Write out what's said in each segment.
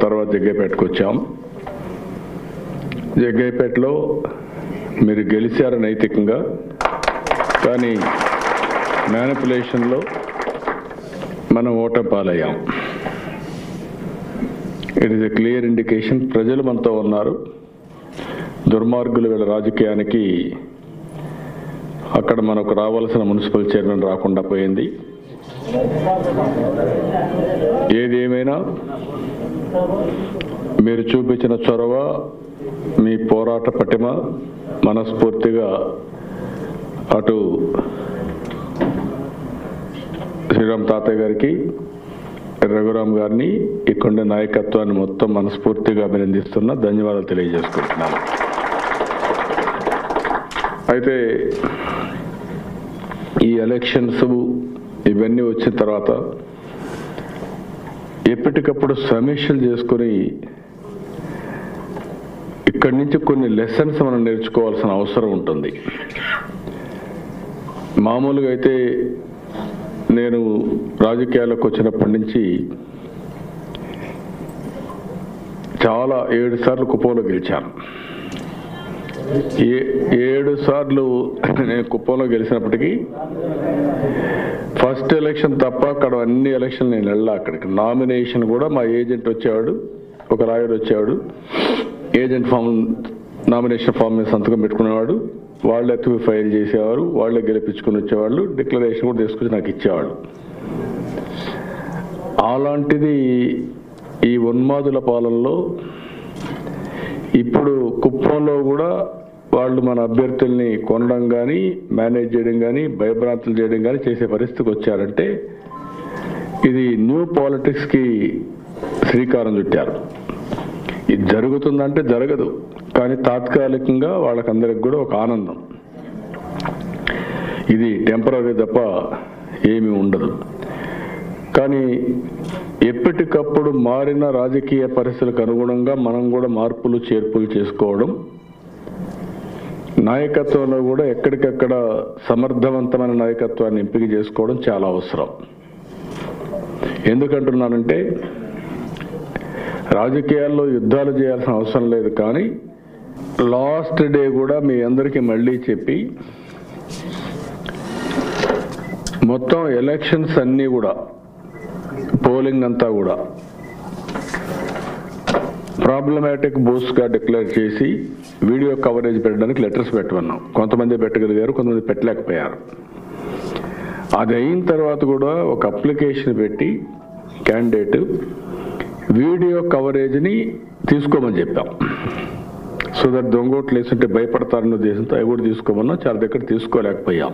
తర్వాత జగ్గైపేటకు వచ్చాం జగ్గైపేటలో మీరు గెలిచారు నైతికంగా కానీ మ్యానిపులేషన్లో మనం ఓటమి పాలయ్యాం it is a clear indication ప్రజలు మనతో ఉన్నారు దుర్మార్గులు వీళ్ళ రాజకీయానికి అక్కడ మనకు రావాల్సిన మున్సిపల్ చైర్మన్ రాకుండా పోయింది ఏది ఏమైనా మీరు చూపించిన చొరవ మీ పోరాట పటిమ మనస్ఫూర్తిగా అటు శ్రీరామ్ తాతయ్య గారికి రఘురామ్ గారిని ఇక్కడ నాయకత్వాన్ని మొత్తం మనస్ఫూర్తిగా అభినందిస్తున్నా ధన్యవాదాలు తెలియజేసుకుంటున్నాను అయితే ఈ ఎలక్షన్స్ ఇవన్నీ వచ్చిన తర్వాత ఎప్పటికప్పుడు సమీక్షలు చేసుకొని ఇక్కడి నుంచి కొన్ని లెసన్స్ మనం నేర్చుకోవాల్సిన అవసరం ఉంటుంది మామూలుగా అయితే నేను రాజకీయాల్లోకి వచ్చినప్పటి నుంచి చాలా ఏడు సార్లు కుప్పంలో గెలిచాను ఏ ఏడు సార్లు నేను కుప్పంలో గెలిచినప్పటికీ ఫస్ట్ ఎలక్షన్ తప్ప అక్కడ అన్ని ఎలక్షన్ నేను వెళ్ళా అక్కడికి నామినేషన్ కూడా మా ఏజెంట్ వచ్చేవాడు ఒక లాయర్ వచ్చేవాడు ఏజెంట్ ఫామ్ నామినేషన్ ఫామ్ మీద సంతకం పెట్టుకునేవాడు వాళ్ళు ఎత్తుకు ఫైల్ చేసేవారు వాళ్ళే గెలిపించుకుని వచ్చేవాళ్ళు డిక్లరేషన్ కూడా తీసుకొచ్చి నాకు ఇచ్చేవాళ్ళు అలాంటిది ఈ ఉన్మాదుల పాలనలో ఇప్పుడు కుప్పంలో కూడా వాళ్ళు మన అభ్యర్థుల్ని కొనడం కానీ మేనేజ్ చేయడం కానీ భయభ్రాంతులు చేయడం కానీ చేసే పరిస్థితికి వచ్చారంటే ఇది న్యూ పాలిటిక్స్కి శ్రీకారం చుట్టారు ఇది జరుగుతుందంటే జరగదు కానీ తాత్కాలికంగా వాళ్ళకందరికి కూడా ఒక ఆనందం ఇది టెంపరీ తప్ప ఏమీ ఉండదు కానీ ఎప్పటికప్పుడు మారిన రాజకీయ పరిస్థితులకు అనుగుణంగా మనం కూడా మార్పులు చేర్పులు చేసుకోవడం నాయకత్వంలో కూడా ఎక్కడికక్కడ సమర్థవంతమైన నాయకత్వాన్ని ఎంపిక చేసుకోవడం చాలా అవసరం ఎందుకంటున్నానంటే రాజకీయాల్లో యుద్ధాలు చేయాల్సిన అవసరం లేదు కానీ లాస్ట్ డే కూడా మీ అందరికీ మళ్ళీ చెప్పి మొత్తం ఎలక్షన్స్ అన్నీ కూడా పోలింగ్ అంతా కూడా ప్రాబ్లమాటిక్ గా డిక్లేర్ చేసి వీడియో కవరేజ్ పెట్టడానికి లెటర్స్ పెట్టమన్నాం కొంతమంది పెట్టగలిగారు కొంతమంది పెట్టలేకపోయారు అది అయిన తర్వాత కూడా ఒక అప్లికేషన్ పెట్టి క్యాండిడేట్ వీడియో కవరేజ్ని తీసుకోమని చెప్పాం సో దట్ దొంగోట్లు వేస్తుంటే భయపడతారన్న ఉద్దేశంతో అవి కూడా తీసుకోమన్నా చాలా దగ్గర తీసుకోలేకపోయాం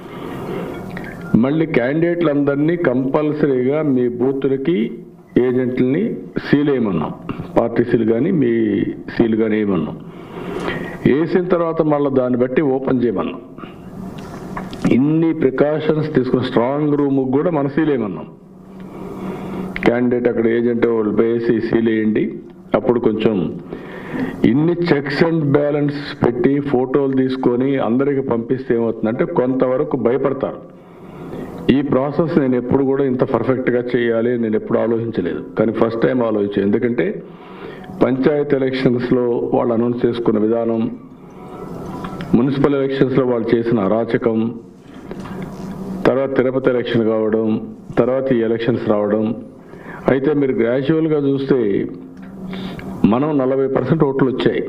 మళ్ళీ క్యాండిడేట్లందరినీ కంపల్సరీగా మీ బూతులకి ఏజెంట్లని సీల్ వేయమన్నాం పార్టీ సీల్ కానీ మీ సీల్ కానీ వేయమన్నాం వేసిన తర్వాత మళ్ళీ దాన్ని బట్టి ఓపెన్ చేయమన్నాం ఇన్ని ప్రికాషన్స్ తీసుకుని స్ట్రాంగ్ రూమ్ కూడా మన సీల్ వేయమన్నాం క్యాండిడేట్ అక్కడ ఏజెంట్ వాళ్ళు వేసి సీల్ వేయండి అప్పుడు కొంచెం ఇన్ని చెక్స్ అండ్ బ్యాలెన్స్ పెట్టి ఫోటోలు తీసుకొని అందరికి పంపిస్తే ఏమవుతుందంటే కొంతవరకు భయపడతారు ఈ ప్రాసెస్ నేను ఎప్పుడు కూడా ఇంత పర్ఫెక్ట్గా చేయాలి అని నేను ఎప్పుడు ఆలోచించలేదు కానీ ఫస్ట్ టైం ఆలోచించాను ఎందుకంటే పంచాయత్ ఎలక్షన్స్లో వాళ్ళు అనౌన్స్ చేసుకున్న విధానం మున్సిపల్ ఎలక్షన్స్లో వాళ్ళు చేసిన అరాచకం తర్వాత తిరుపతి ఎలక్షన్ కావడం తర్వాత ఈ ఎలక్షన్స్ రావడం అయితే మీరు గ్రాడ్యువల్గా చూస్తే మనం నలభై పర్సెంట్ ఓట్లు వచ్చాయి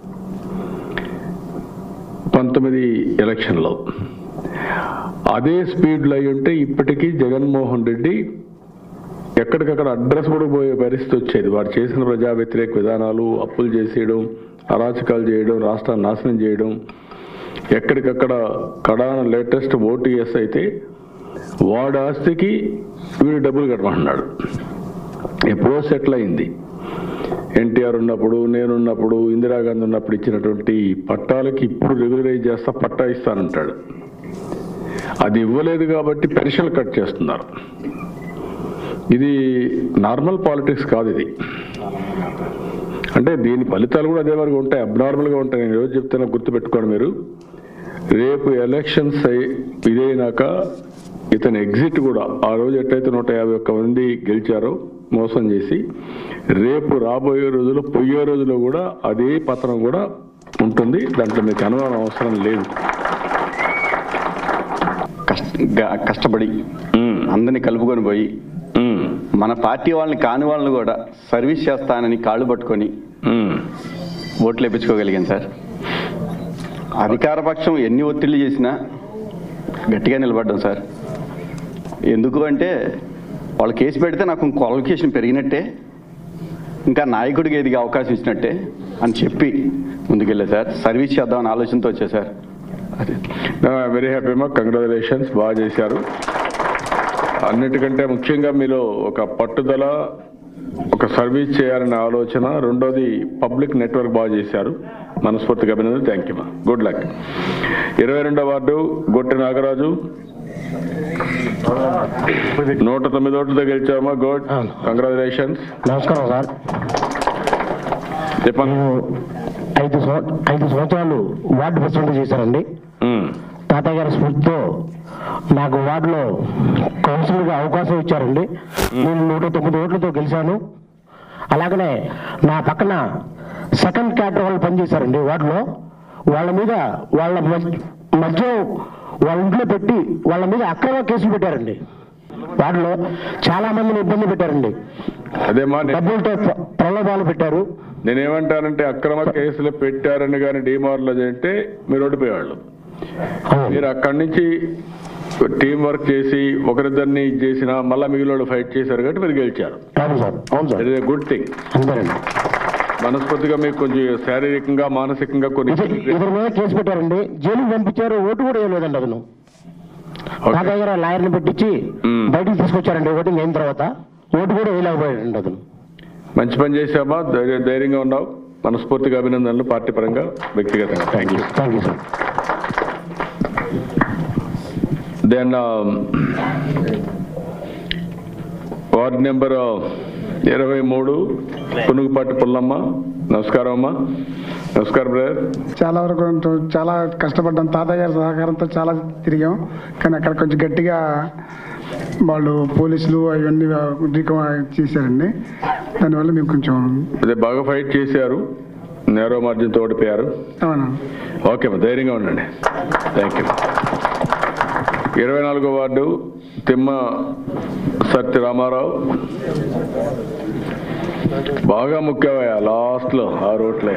పంతొమ్మిది ఎలక్షన్లో అదే స్పీడ్లో అయి ఉంటే ఇప్పటికీ జగన్మోహన్ రెడ్డి ఎక్కడికక్కడ అడ్రస్ కూడా పోయే పరిస్థితి వచ్చేది వాడు చేసిన ప్రజా వ్యతిరేక విధానాలు అప్పులు చేసేయడం అరాచకాలు చేయడం రాష్ట్రాన్ని నాశనం చేయడం ఎక్కడికక్కడ కడాన లేటెస్ట్ ఓటీఎస్ అయితే వాడి ఆస్తికి వీడు డబ్బులు కట్టమంటున్నాడు ఎప్పుడో సెటిల్ అయింది ఎన్టీఆర్ ఉన్నప్పుడు నేనున్నప్పుడు ఇందిరాగాంధీ ఉన్నప్పుడు ఇచ్చినటువంటి పట్టాలకి ఇప్పుడు రెగ్యులరైజ్ చేస్తా పట్టా ఇస్తానంటాడు అది ఇవ్వలేదు కాబట్టి పెన్షన్ కట్ చేస్తున్నారు ఇది నార్మల్ పాలిటిక్స్ కాదు ఇది అంటే దీని ఫలితాలు కూడా అదే వరకు ఉంటాయి అబ్నార్మల్గా ఉంటాయి నేను రోజు చెప్తున్నా గుర్తుపెట్టుకోండి మీరు రేపు ఎలక్షన్స్ అయి ఇదైనాక ఇతని ఎగ్జిట్ కూడా ఆ రోజు ఎట్టయితే నూట యాభై ఒక్క మంది గెలిచారో మోసం చేసి రేపు రాబోయే రోజుల్లో పొయ్యే రోజుల్లో కూడా అదే పత్రం కూడా ఉంటుంది దాంట్లో మీకు అనుమానం అవసరం లేదు కష్ట గ- కష్టపడి ఉమ్, అందరిని కలుపుకొని పోయి ఉమ్, మన పార్టీ వాళ్ళని కాని వాళ్ళని కూడా సర్వీస్ చేస్తానని కాళ్ళు పట్టుకొని ఉమ్, ఓట్లు వేయించుకోగలిగాను సార్ అధికార పక్షం ఎన్ని ఒత్తిళ్లు చేసినా గట్టిగా నిలబడ్డాం సార్ ఎందుకు అంటే వాళ్ళు కేసు పెడితే నాకు క్వాలిఫికేషన్ పెరిగినట్టే ఇంకా నాయకుడికి ఎదిగే అవకాశం ఇచ్చినట్టే అని చెప్పి ముందుకెళ్ళా సార్ సర్వీస్ చేద్దామని ఆలోచనతో వచ్చా సార్ అది వెరీ హ్యాపీ అమ్మా కంగ్రాచులేషన్స్ బాగా చేశారు అన్నిటికంటే ముఖ్యంగా మీలో ఒక పట్టుదల ఒక సర్వీస్ చేయాలనే ఆలోచన రెండోది పబ్లిక్ నెట్వర్క్ బాగా చేశారు మనస్ఫూర్తిగా అభినందన థ్యాంక్ యూ మా గుడ్ లక్ ఇరవై రెండో వార్డు గొట్టి నాగరాజు నూట తొమ్మిది ఓట్లతో గెలిచామా గుడ్ కంగ్రాచులేషన్స్ నమస్కారం సార్ చెప్పండి నేను ఐదు సంవ- ఐదు సంవత్సరాలు వార్డు ప్రెసిడెంట్ చేశానండి ఉమ్, తాతయ్య గారి స్ఫూర్తితో నాకు వార్డులో కౌన్సిలర్గా అవకాశం ఇచ్చారండి నేను నూట తొమ్మిది ఓట్లతో గెలిచాను అలాగనే నా పక్కన సెకండ్ క్యాటర్ వాళ్ళు పనిచేశారండి వార్డులో వాళ్ళ మీద వాళ్ళ మధ్య- మధ్య వాళ్ళ ఇంట్లో పెట్టి వాళ్ళ మీద అక్రమ కేసులు పెట్టారండి వార్డులో చాలా మందిని ఇబ్బంది పెట్టారండి అదేమా నే- డబ్బులతో ప్ర- ప్రలోభాలు పెట్టారు నేనేమంటానంటే అక్రమ కేసులు పెట్టారని కానీ డీమార్లో అంటే మీరు ఓడిపోయేవాళ్ళు అవును. మీరు అక్కడి నుంచి టీం వర్క్ చేసి ఒకరిద్దరిని చేసిన మళ్ళా మిగిలిన ఫైట్ చేశారు కాబట్టి మీరు గెలిచారు అవును సార్ అవును sir it is good thing అంతేనండి మనస్ఫూర్తిగా మీకు కొంచెం శారీరకంగా మానసికంగా కొన్ని ఇద్దరు ఇద్దరి మీద కేసు పెట్టారండి జైలుకి పంపించారు ఓటు కూడా వేయలేదండి అతను ఓకే. నా దగ్గర లాయర్ని పెట్టించి మ్మ్. బయటికి తీసుకొచ్చారండి ఓటింగ్ అయిన తర్వాత ఓటు కూడా వేయలేకపోయాడండి అతను మంచి పని చేశామా ధైర్య- ధైర్యంగా ఉన్నావు మనస్ఫూర్తిగా అభినందనలు పార్టీ పరంగా వ్యక్తిగతంగా thank you thank you sir then ward number ఇరవై మూడు పునుగుపాటి పుల్లమ్మ నమస్కారం అమ్మా నమస్కారం బ్రదర్ చాలా వరకు ఉంటూ చాలా కష్టపడ్డాం తాతయ్య గారి సహకారంతో చాలా తిరిగాం కానీ అక్కడ కొంచెం గట్టిగా వాళ్ళు పోలీసులు అవన్నీ రీకవ చేశారండి దానివల్ల మేము కొంచెం అదే బాగా ఫైట్ చేశారు నేరో మార్జిన్తో ఓడిపోయారు అవునా ఓకే అమ్మా ధైర్యంగా ఉండండి థ్యాంక్ యూ ఇరవై నాలుగో వార్డు తిమ్మ సత్య రామారావు బాగా ముఖ్యమయ్యా లాస్ట్లో ఆ రోట్లో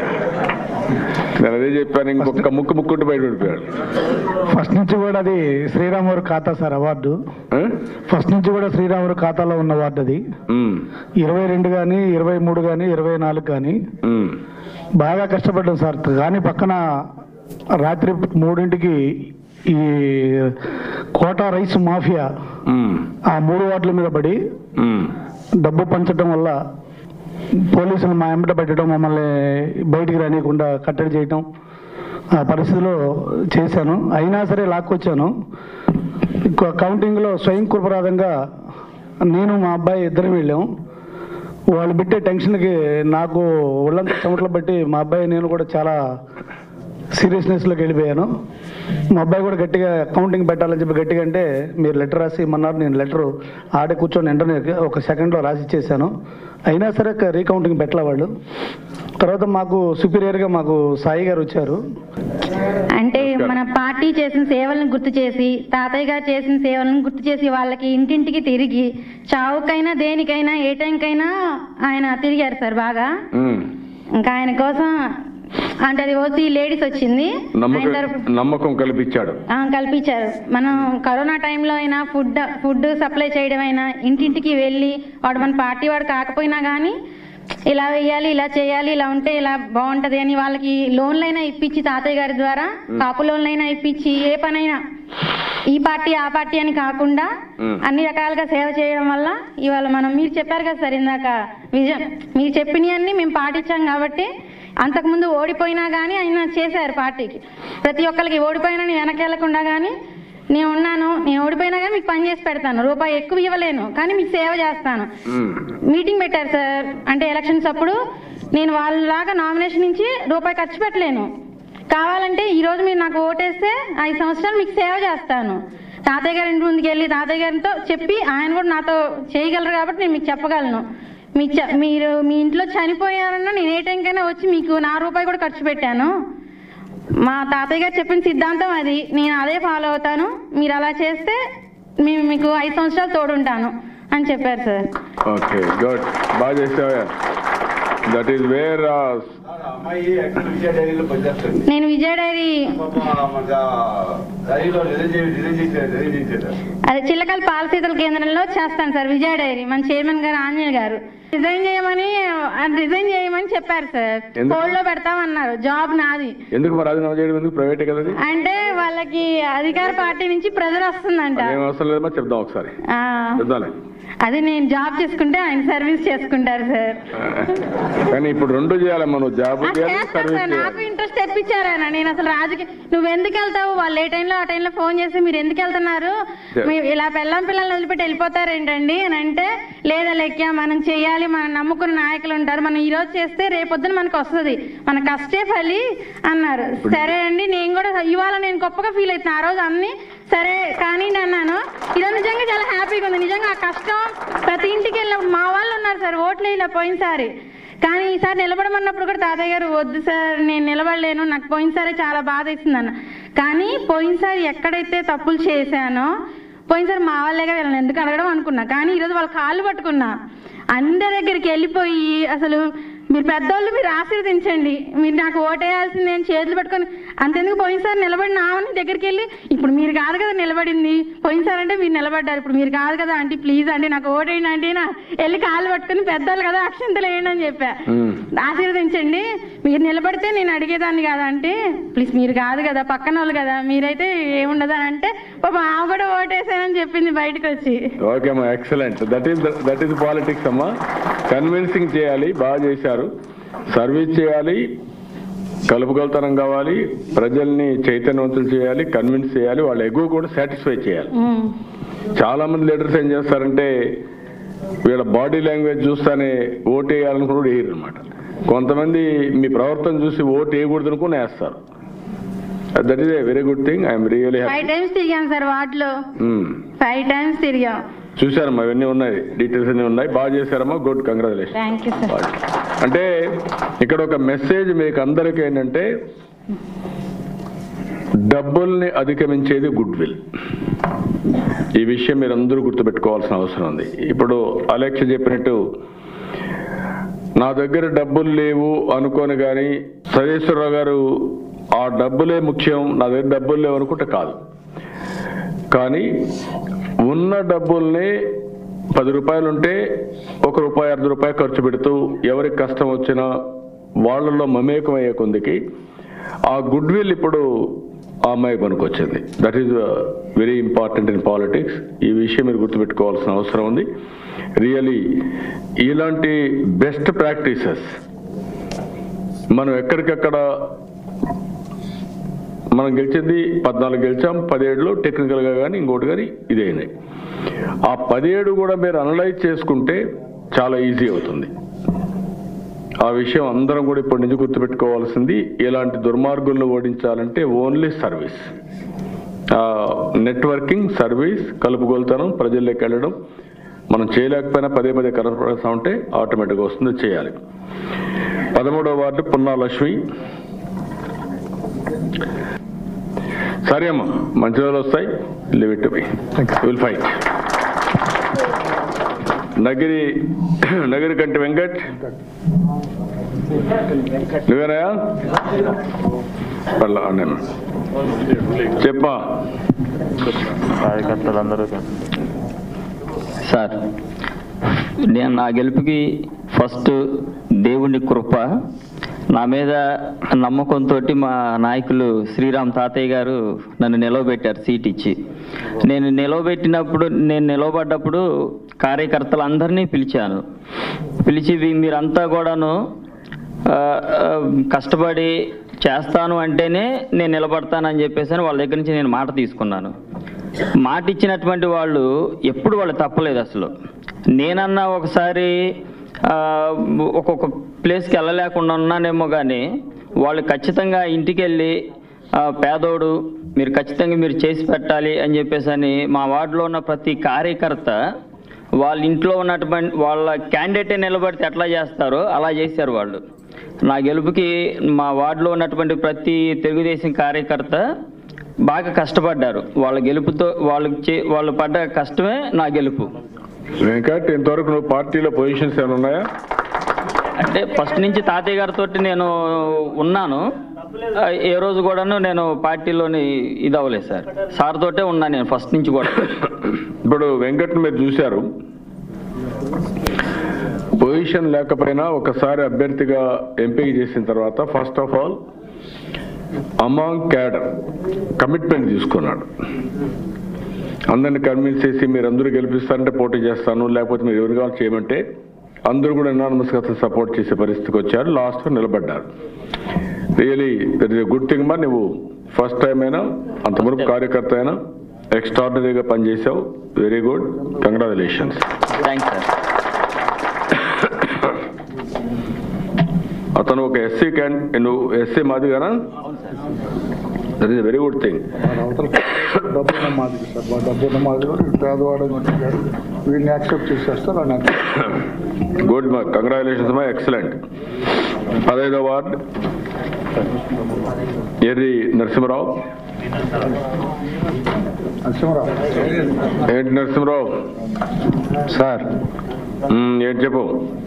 నేను అదే చెప్పాను ఇంకొక ముక్కు ముక్కుంటూ బయట పడిపోయాడు ఫస్ట్ నుంచి కూడా అది శ్రీరాముడు ఖాతా సార్ అవార్డు ఆ? ఫస్ట్ నుంచి కూడా శ్రీరాముడు ఖాతాలో ఉన్న అవార్డు అది ఉమ్, ఇరవై రెండు కానీ ఇరవై మూడు కానీ ఇరవై నాలుగు కానీ ఉమ్, బాగా కష్టపడ్డాం సార్ కానీ పక్కన రాత్రి మూడింటికి ఈ కోటా రైస్ మాఫియా ఉమ్, ఆ మూడు వార్డుల మీద పడి ఉమ్, డబ్బు పంచడం వల్ల పోలీసులు మా ఎంబట పెట్టడం మమ్మల్ని బయటికి రానియకుండా కట్టడి చేయటం ఆ పరిస్థితిలో చేశాను అయినా సరే లాక్కొచ్చాను ఇంకో కౌంటింగ్లో స్వయం కృపరాధంగా నేను మా అబ్బాయి ఇద్దరం వెళ్ళాం వాళ్ళు పెట్టే టెన్షన్కి నాకు ఒళ్ళంతా చెమటలు బట్టి మా అబ్బాయి నేను కూడా చాలా సీరియస్నెస్లోకి వెళ్ళిపోయాను మా అబ్బాయి కూడా గట్టిగా కౌంటింగ్ పెట్టాలని చెప్పి గట్టిగా అంటే మీరు లెటర్ రాసి ఇమ్మన్నారు నేను లెటర్ ఆడే కూర్చొని వెంటనే ఒక సెకండ్లో రాసి ఇచ్చేసాను అయినా సరే రీకౌంటింగ్ పెట్టలే వాళ్ళు తర్వాత మాకు సుపీరియర్గా మాకు సాయి గారు వచ్చారు అంటే మన పార్టీ చేసిన సేవలను గుర్తు చేసి తాతయ్య గారు చేసిన సేవలను గుర్తు చేసి వాళ్ళకి ఇంటింటికి తిరిగి చావుకైనా దేనికైనా ఏ టైంకైనా ఆయన తిరిగారు సార్ బాగా ఉమ్. ఇంకా ఆయన కోసం అంటే అది ఓసీ లేడీస్ వచ్చింది ఆయన నమ్మకం తరపు- నమ్మకం కల్పించాడు ఆ, కల్పించారు మనం కరోనా టైంలో అయినా ఫుడ్ ఫుడ్ సప్లై చేయడం అయినా ఇంటింటికి వెళ్ళి వాడు మన పార్టీ వాడు కాకపోయినా కానీ ఇలా వేయాలి ఇలా చేయాలి ఇలా ఉంటే ఇలా బాగుంటది అని వాళ్ళకి లోన్లైనా ఇప్పించి తాతయ్య గారి ద్వారా కాపు లోన్లైనా ఇప్పించి ఏ పనైనా ఈ పార్టీ ఆ పార్టీ అని కాకుండా మ్మ్. అన్ని రకాలుగా సేవ చేయడం వల్ల ఇవాళ మనం మీరు చెప్పారు కదా సార్ ఇందాక విజయం మీరు చెప్పినవన్నీ మేము పాటించాం కాబట్టి అంతకుముందు ఓడిపోయినా కానీ ఆయన చేశారు పార్టీకి ప్రతి ఒక్కరికి ఓడిపోయినా నేను వెనకెళ్ళకుండా కానీ నేను ఉన్నాను నేను ఓడిపోయినా కానీ మీకు పని చేసి పెడతాను రూపాయి ఎక్కువ ఇవ్వలేను కానీ మీకు సేవ చేస్తాను ఉమ్, మీటింగ్ పెట్టారు సార్ అంటే ఎలక్షన్స్ అప్పుడు నేను వాళ్ళలాగా నామినేషన్ నుంచి రూపాయి ఖర్చు పెట్టలేను కావాలంటే ఈ రోజు మీరు నాకు ఓటేస్తే ఐదు సంవత్సరాలు మీకు సేవ చేస్తాను తాతయ్య గారి ఇంటి ముందుకు వెళ్ళి తాతయ్య గారితో చెప్పి ఆయన కూడా నాతో చేయగలరు కాబట్టి నేను మీకు చెప్పగలను మీ చ- మీరు మీ ఇంట్లో చనిపోయారన్నా నేను ఏ టైంకైనా వచ్చి మీకు నా రూపాయి కూడా ఖర్చు పెట్టాను మా తాతయ్య గారు చెప్పిన సిద్ధాంతం అది నేను అదే ఫాలో అవుతాను మీరు అలా చేస్తే మేము మీకు ఐదు సంవత్సరాలు తోడుంటాను అని చెప్పారు సార్ ఓకే గుడ్ బాగా చేసావా దట్ ఈస్ వేర్ అమ్మాయి యాక్చువల్ విజయ డైరీలో పనిచేస్తుంది నేను విజయ డైరీ డైరీలో రిజైన్ చేసి రిజైన్ చేశారు రిజైన్ చేశారు అదే చిల్లకల్ పాల శీతల కేంద్రంలో చేస్తాను సార్ విజయ డైరీ మన చైర్మన్ గారు ఆంజనేయ గారు రిజైన్ చేయమని రిజైన్ చేయమని చెప్పారు సార్ ఎందుకు? హోల్డ్ లో పెడతామన్నారు జాబ్ నాది ఎందుకు మరి రాజీనామా చేయడం ఎందుకు ప్రైవేటే కదా అది అంటే వాళ్ళకి అధికార పార్టీ నుంచి ప్రెజర్ వస్తుందంట ఏం అవసరం లేదమ్మా చెప్దాం ఒకసారి ఆ, చెప్దాంలే అది నేను జాబ్ చేసుకుంటే ఆయన సర్వీస్ చేసుకుంటారు సార్ కానీ ఇప్పుడు రెండు చేయాలమ్మా నువ్వు జాబ్ ఆ, చేయాలి చేస్తాను సర్వీస్ సార్ నాకు చేయాలి ఇంట్రెస్ట్ తెప్పించారాయన నేను అసలు రాజుకి నువ్వు ఎందుకు వెళ్తావు వాళ్ళు ఏ టైంలో ఆ టైంలో ఫోన్ చేసి మీరు ఎందుకు వెళ్తున్నారు సరే. మీ ఇలా పెళ్ళం పిల్లల్ని వదిలిపెట్టి వెళ్ళిపోతారు ఏంటండి అని అంటే లేదా లెక్క మనం చేయాలి మనం నమ్ముకున్న నాయకులు ఉంటారు మనం ఈ రోజు చేస్తే రేపొద్దున మనకు వస్తుంది మన కష్టే ఫలి అన్నారు సరే అండి నేను కూడా ఇవాళ నేను గొప్పగా ఫీల్ అవుతున్నా ఆ రోజు అన్ని సరే కానీ అన్నాను ఈరోజు నిజంగా చాలా హ్యాపీగా ఉంది నిజంగా ఆ కష్టం ప్రతి ఇంటికి వెళ్ళినప్పుడు మా వాళ్ళు ఉన్నారు సార్ ఓట్లు ఇలా పోయినసారి కానీ ఈసారి నిలబడమన్నప్పుడు కూడా తాతయ్య గారు వద్దు సార్ నేను నిలబడలేను నాకు పోయినసారి చాలా బాధ వేసింది అన్న కానీ పోయినసారి ఎక్కడైతే తప్పులు చేశానో పోయినసారి మా వాళ్ళే కదా వీళ్ళని ఎందుకు అడగడం అనుకున్నా కానీ ఈరోజు వాళ్ళ కాళ్ళు పట్టుకున్నా అందరి దగ్గరికి వెళ్ళిపోయి అసలు మీరు పెద్దోళ్ళు మీరు ఆశీర్వదించండి మీరు నాకు ఓటేయాల్సింది నేను చేతులు పట్టుకొని అంతెందుకు పోయినసారి నిలబడిన ఆమెని దగ్గరికి వెళ్ళి ఇప్పుడు మీరు కాదు కదా నిలబడింది పోయినసారి అంటే మీరు నిలబడ్డారు ఇప్పుడు మీరు కాదు కదా ఆంటీ ప్లీజ్ అండి నాకు ఓటేయండి అంటే నా వెళ్ళి కాళ్ళు పట్టుకొని పెద్దోళ్ళు కదా అక్షంతలు వేయండి అని చెప్పా మ్మ్. ఆశీర్వదించండి మీరు నిలబడితే నేను అడిగేదాన్ని కదా అంటే ప్లీజ్ మీరు కాదు కదా పక్కన వాళ్ళు కదా మీరైతే ఏముండదు అని అంటే పాప ఆమె కూడా ఓటేసానని చెప్పింది బయటకు వచ్చి ఓకే అమ్మా excellent that is that is politics అమ్మా కన్విన్సింగ్ చేయాలి బాగా చేశారు సర్వీస్ చేయాలి కలుపుగలుతనం కావాలి ప్రజల్ని చైతన్యవంతులు చేయాలి కన్విన్స్ చేయాలి వాళ్ళ ఎగువ కూడా సాటిస్ఫై చేయాలి ఉమ్. చాలా మంది లీడర్స్ ఏం చేస్తారంటే వీళ్ళ బాడీ లాంగ్వేజ్ చూస్తానే ఓటు వేయాలనుకుని కూడా వేయరు అనమాట కొంతమంది మీ ప్రవర్తన చూసి ఓటు వేయకూడదు అనుకుని వేస్తారు that is a very good thing I'm really five happy times తిరిగాం సార్ వార్డులో ఫైవ్ టైమ్స్ తిరిగాం చూశారమ్మా ఇవన్నీ ఉన్నాయి డీటెయిల్స్ అన్నీ ఉన్నాయి బాగా చేశారమ్మా good congratulation thank you sir అంటే ఇక్కడ ఒక మెసేజ్ మీకు అందరికీ ఏంటంటే డబ్బుల్ని అధిగమించేది గుడ్ విల్ ఈ విషయం మీరు అందరూ గుర్తుపెట్టుకోవాల్సిన అవసరం ఉంది ఇప్పుడు అలెక్స్ చెప్పినట్టు నా దగ్గర డబ్బులు లేవు అనుకోని కానీ సర్వేశ్వరరావు గారు ఆ డబ్బులే ముఖ్యం నా దగ్గర డబ్బులు లేవు అనుకుంటే కాదు కానీ ఉన్న డబ్బుల్ని పది రూపాయలు ఉంటే ఒక రూపాయి అర్ధ రూపాయి ఖర్చు పెడుతూ ఎవరికి కష్టం వచ్చినా వాళ్ళల్లో మమేకం అయ్యే కొందికి ఆ గుడ్ విల్ ఇప్పుడు ఆ అమ్మాయి పనికొచ్చింది that is very important in politics ఈ విషయం మీరు గుర్తుపెట్టుకోవాల్సిన అవసరం ఉంది రియలీ ఇలాంటి బెస్ట్ ప్రాక్టీసెస్ మనం ఎక్కడికక్కడ మనం గెలిచింది పద్నాలుగు గెలిచాం పదిహేడులో టెక్నికల్గా కానీ ఇంకోటి కానీ ఇదైనాయి ఆ పదిహేడు కూడా మీరు అనలైజ్ చేసుకుంటే చాలా ఈజీ అవుతుంది ఆ విషయం అందరం కూడా ఇప్పటి నుంచి గుర్తుపెట్టుకోవాల్సింది ఇలాంటి దుర్మార్గులను ఓడించాలంటే ఓన్లీ సర్వీస్ నెట్వర్కింగ్ సర్వీస్ కలుపుగోలుతనం ప్రజల్లోకి వెళ్ళడం మనం చేయలేకపోయినా పదే పదే కనపడతా ఉంటే ఆటోమేటిక్గా వస్తుంది చేయాలి పదమూడవ వార్డు పున్నా లక్ష్మి సరే అమ్మా మంచి రోజులు వస్తాయి live it be will fight Nagiri Nagiri కంటి వెంకట్ నువ్వేనాయా పర్లా నేను చెప్పా కార్యకర్తలందరూ సార్ నేను నా గెలుపుకి ఫస్ట్ దేవుని కృప నా మీద నమ్మకంతో మా నాయకులు శ్రీరామ్ తాతయ్య గారు నన్ను నిలవబెట్టారు సీట్ ఇచ్చి నేను నిలవబెట్టినప్పుడు నేను నిలవబడ్డప్పుడు కార్యకర్తలందరినీ పిలిచాను పిలిచి "వీ- మీరంతా కూడాను ఆ, ఆ, కష్టపడి చేస్తాను అంటేనే నేను నిలబడతానని చెప్పేసి అని వాళ్ళ దగ్గర నుంచి నేను మాట తీసుకున్నాను మాట ఇచ్చినటువంటి వాళ్ళు ఎప్పుడు వాళ్ళు తప్పలేదు అసలు నేనన్నా ఒకసారి ఆ, ఒక్కొక్క ప్లేస్కి వెళ్ళలేకుండా ఉన్నానేమో కానీ వాళ్ళు ఖచ్చితంగా ఇంటికి వెళ్ళి ఆ, పేదోడు మీరు ఖచ్చితంగా మీరు చేసి పెట్టాలి అని చెప్పేసి అని మా వార్డులో ఉన్న ప్రతి కార్యకర్త వాళ్ళ ఇంట్లో ఉన్నటువంటి వాళ్ళ క్యాండిడేటే నిలబడితే ఎట్లా చేస్తారో అలా చేశారు వాళ్ళు నా గెలుపుకి మా వార్డులో ఉన్నటువంటి ప్రతి తెలుగుదేశం కార్యకర్త బాగా కష్టపడ్డారు వాళ్ళ గెలుపుతో వాళ్ళకి చే వాళ్ళు పడ్డ కష్టమే నా గెలుపు వెంకట్ ఇంతవరకు నువ్వు పార్టీలో పొజిషన్స్ ఏమైనా ఉన్నాయా అంటే ఫస్ట్ నుంచి తాతయ్య గారితో నేను ఉన్నాను ఆ, ఏ రోజు కూడాను నేను పార్టీలోని ఇది అవ్వలేదు సార్ సార్ తోటే ఉన్నాను నేను ఫస్ట్ నుంచి కూడా ఇప్పుడు వెంకట్ని మీరు చూశారు పొజిషన్ లేకపోయినా ఒకసారి అభ్యర్థిగా ఎంపిక చేసిన తర్వాత first of all among cadre commitment తీసుకున్నాడు అందరిని కన్విన్స్ చేసి మీరు అందరూ గెలిపిస్తారంటే పోటీ చేస్తాను లేకపోతే మీరు ఎవరు కావాలి చేయమంటే అందరూ కూడా ఎనానమస్గా అతను సపోర్ట్ చేసే పరిస్థితికి వచ్చారు లాస్ట్ నిలబడ్డారు really that is good thing మా నువ్వు ఫస్ట్ టైం అయినా అంతవరకు కార్యకర్త అయినా ఎక్స్ట్రాడినరీగా పనిచేసావు very good congratulations thanks sir అతను ఒక ఎస్సీ క్యాన్ నువ్వు ఎస్సీ మాది కదా that is very good thing డబ్బున్న మాది సార్ మా డబ్బున్న మాది పేదవాడు అంటున్నాడు వీడిని యాక్సెప్ట్ చేసేస్తారు అని గుడ్ మా కంగ్రాచులేషన్స్ మా ఎక్సలెంట్ పదహైదో వార్డ్ ఎర్రి నరసింహరావు నరసింహరావు ఏంటి నరసింహరావు సార్ మ్, ఏంటి చెప్పు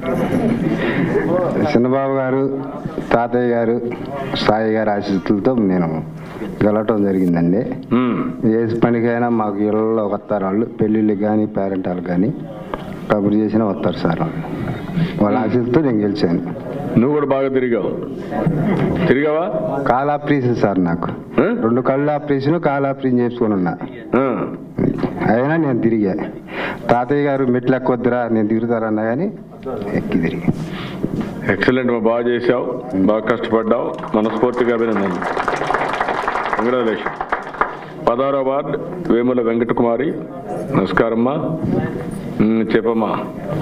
చిన్నబాబు గారు తాతయ్య గారు సాయి గారి ఆశీస్సులతో నేను గెలవటం జరిగిందండి మ్, ఏ పనికైనా మాకు ఇళ్ళలో వస్తారు వాళ్ళు పెళ్ళిళ్ళకి కానీ పేరెంటాలు కానీ కబురు చేసినా వస్తారు సార్ వాళ్ళు వాళ్ళ ఆశీస్సులతో నేను గెలిచాను నువ్వు కూడా బాగా తిరిగావు తిరిగావా కాల్ ఆపరేషన్ సార్ నాకు ఆ? రెండు కళ్ళు ఆపరేషన్ కాల్ ఆపరేషన్ చేసుకుని ఉన్నా ఆ, అయినా నేను తిరిగా తాతయ్య గారు మెట్లు ఎక్కొద్దురా నేను తిరుగుతారన్నా కానీ ఎక్కి తిరిగి ఎక్సలెంట్ మా బాగా చేసావు బాగా కష్టపడ్డావు మనస్ఫూర్తిగా అభినందన కంగ్రాచులేషన్ పదహారో వార్డ్ వేముల వెంకటకుమారి నమస్కారమ్మా మ్, చెప్పమ్మా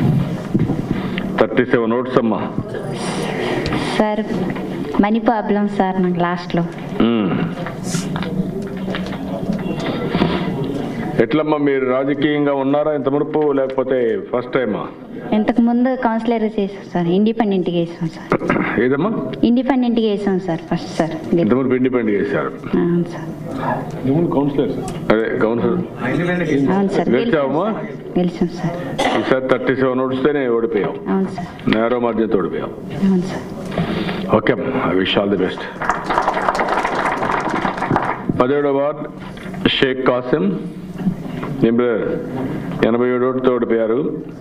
థర్టీ సెవెన్ ఓట్స్ అమ్మా సార్ మనీ ప్రాబ్లం సార్ నాకు లాస్ట్లో మ్. ఎట్లమ్మా మీరు రాజకీయంగా ఉన్నారా ఇంత మునుపు లేకపోతే ఫస్ట్ టైమా ఇంతకు ముందు కౌన్సిలర్ చేసాం సార్ ఇండిపెండెంట్గా వేసాం సార్ ఏదమ్మా ఇండిపెండెంట్గా వేసాం సార్ ఫస్ట్ సార్ ఇంత మునుపు ఇండిపెండెంట్ చేశారు అవును సార్ అదే కౌన్సిలర్ అవును సార్ గెలిచావమ్మా? గెలిచాం సార్ ఈసారి థర్టీ సెవెన్ ఓట్స్తేనే ఓడిపోయావు అవును సార్ నేరో మార్జిన్తో ఓడిపోయావు అవును sir okay I wish all the best పదిహేడో వార్డ్ షేక్ కాసిం ఏం బ్రదర్ ఎనభై ఏడు ఓటుతో ఓడిపోయారు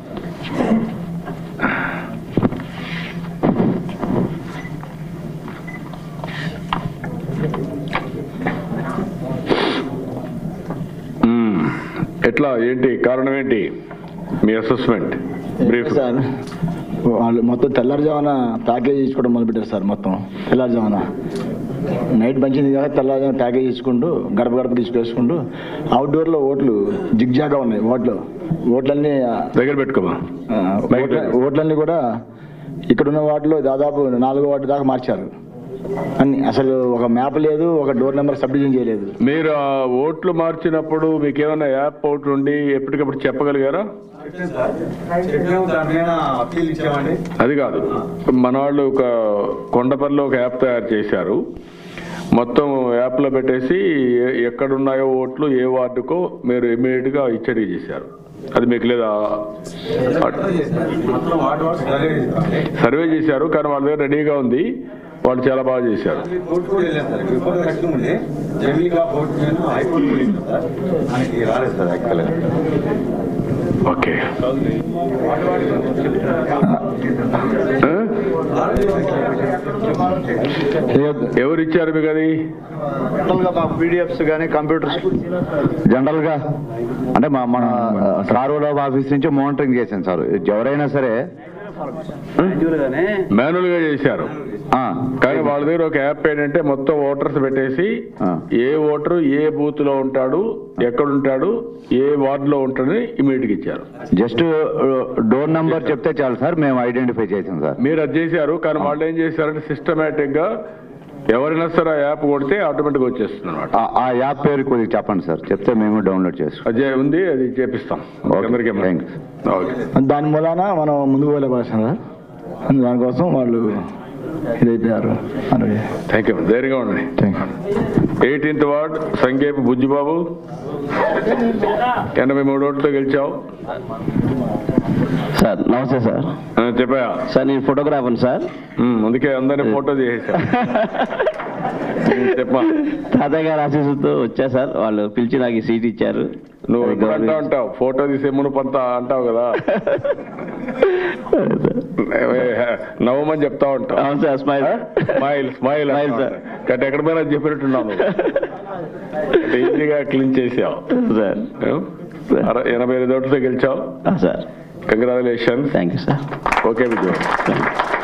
మ్మ్. ఎట్లా ఏంటి కారణం ఏంటి మీ అసెస్మెంట్ బ్రీఫ్ సార్ వాళ్ళు మొత్తం తెల్లారుజామున ప్యాకేజ్ ఇచ్చుకోవడం మొదలుపెట్టారు సార్ మొత్తం తెల్లారుజామున నైట్ మంచిది కాక తెల్లారుజామున ప్యాకేజ్ ఇచ్చుకుంటూ గడప గడప తీసుకొచ్చుకుంటూ అవుట్డోర్లో ఓట్లు జిగ్జాగా ఉన్నాయి ఓట్లు ఓట్లన్నీ దగ్గర పెట్టుకోమా ఆ, ఓట్ల- ఓట్లన్నీ కూడా ఇక్కడున్న వాటిలో దాదాపు నాలుగో వాటి దాకా మార్చారు అన్ని అసలు ఒక మ్యాప్ లేదు ఒక డోర్ నెంబర్ సబ్ డివిజన్ చేయలేదు మీరు ఆ ఓట్లు మార్చినప్పుడు మీకు ఏమైనా యాప్ అవుట్ ఉండి ఎప్పటికప్పుడు చెప్పగలిగారా చెప్పాము దాని మీద అప్పీల్ ఇచ్చామండి అది కాదు మన వాళ్ళు ఒక కొండపల్లిలో ఒక యాప్ తయారు చేశారు మొత్తం యాప్లో పెట్టేసి ఎ- ఎక్కడున్నాయో ఓట్లు ఏ వార్డుకో మీరు ఇమీడియట్గా ఇచ్చడి చేశారు అది మీకు లేదా మొత్తం వాటి వాటి సర్వే చేస్తామండి. సర్వే చేశారు కానీ వాళ్ళ దగ్గర రెడీగా ఉంది వాళ్ళు చాలా బాగా చేశారు కోర్టు కూడా వెళ్ళాం సార్ రిపోర్ట్ కట్టుకుంది జమిలీగా కోర్టు నేను హైకోర్టు వెళ్ళాం సార్ మనకి రాలేదు సార్ యాక్చువల్గా ఓకే ఆ? ఎవరు ఇచ్చారు మీకు అది జనరల్గా మా పీడిఎఫ్స్ కానీ కంప్యూటర్స్ జనరల్గా అంటే మా మన సారుల ఆఫీస్ నుంచి మానిటరింగ్ చేశాను సార్ ఎవరైనా సరే మాన్యువల్ గా చేశారు ఆ, కానీ వాళ్ళ దగ్గర ఒక యాప్ ఏంటంటే మొత్తం ఓటర్స్ పెట్టేసి ఆ. ఏ ఓటరు ఏ బూత్ లో ఉంటాడు ఎక్కడ ఉంటాడు ఏ వార్డ్ లో ఉంటాడని ఇమీడియట్ ఇచ్చారు జస్ట్ డోర్ నంబర్ చెప్తే చాలు సార్ మేము ఐడెంటిఫై చేసాం సార్ మీరు అది చేశారు కానీ వాళ్ళు ఏం చేశారంటే సిస్టమేటిక్ గా ఎవరైనా సరే ఆ యాప్ కొడితే ఆటోమేటిక్గా వచ్చేస్తుంది అనమాట ఆ- ఆ యాప్ పేరు కొద్దిగా చెప్పండి సార్ చెప్తే మేము డౌన్లోడ్ చేసుకుంటాం అదే ఉంది అది చేపిస్తాం అందరికీ థ్యాంక్ ఓకే దాని మూలాన మనం ముందుకు వెళ్ళబోసాం సార్ దానికోసం వాళ్ళు ఇదైపోయారు అలాగే థ్యాంక్ యూ ధైర్యంగా ఉండండి ఎయిటీన్త్ వార్డ్ సంగేపు బుజ్జిబాబు ఎనభై మూడు ఓట్లతో గెలిచావు సార్ నమస్తే సార్ ఆ, చెప్పాయా సార్ నేను ఫోటోగ్రాఫర్ సార్ ఉమ్, అందుకే అందరినీ ఫోటో చేసేసా చెప్పమా తాతయ్య గారు ఆశీస్సుతో వచ్చా సార్ వాళ్ళు పిలిచి నాకు ఈ సీట్ ఇచ్చారు నువ్వు అది ఎప్పుడు అంటా గౌరవించి- ఉంటావు ఫోటో తీసే మునుపంత అంటావు కదా నవ్వమని చెప్తా ఉంటావు అవును sir smile smile smile Smile, sir. గట్ ఎక్కడ పోయినా చెప్పినట్టున్నాను ఈజీగా క్లీన్ చేసావు సార్ అర- ఎనభై ఐదు ఓట్లతో గెలిచావు sir congratulations thank you sir okay Vijay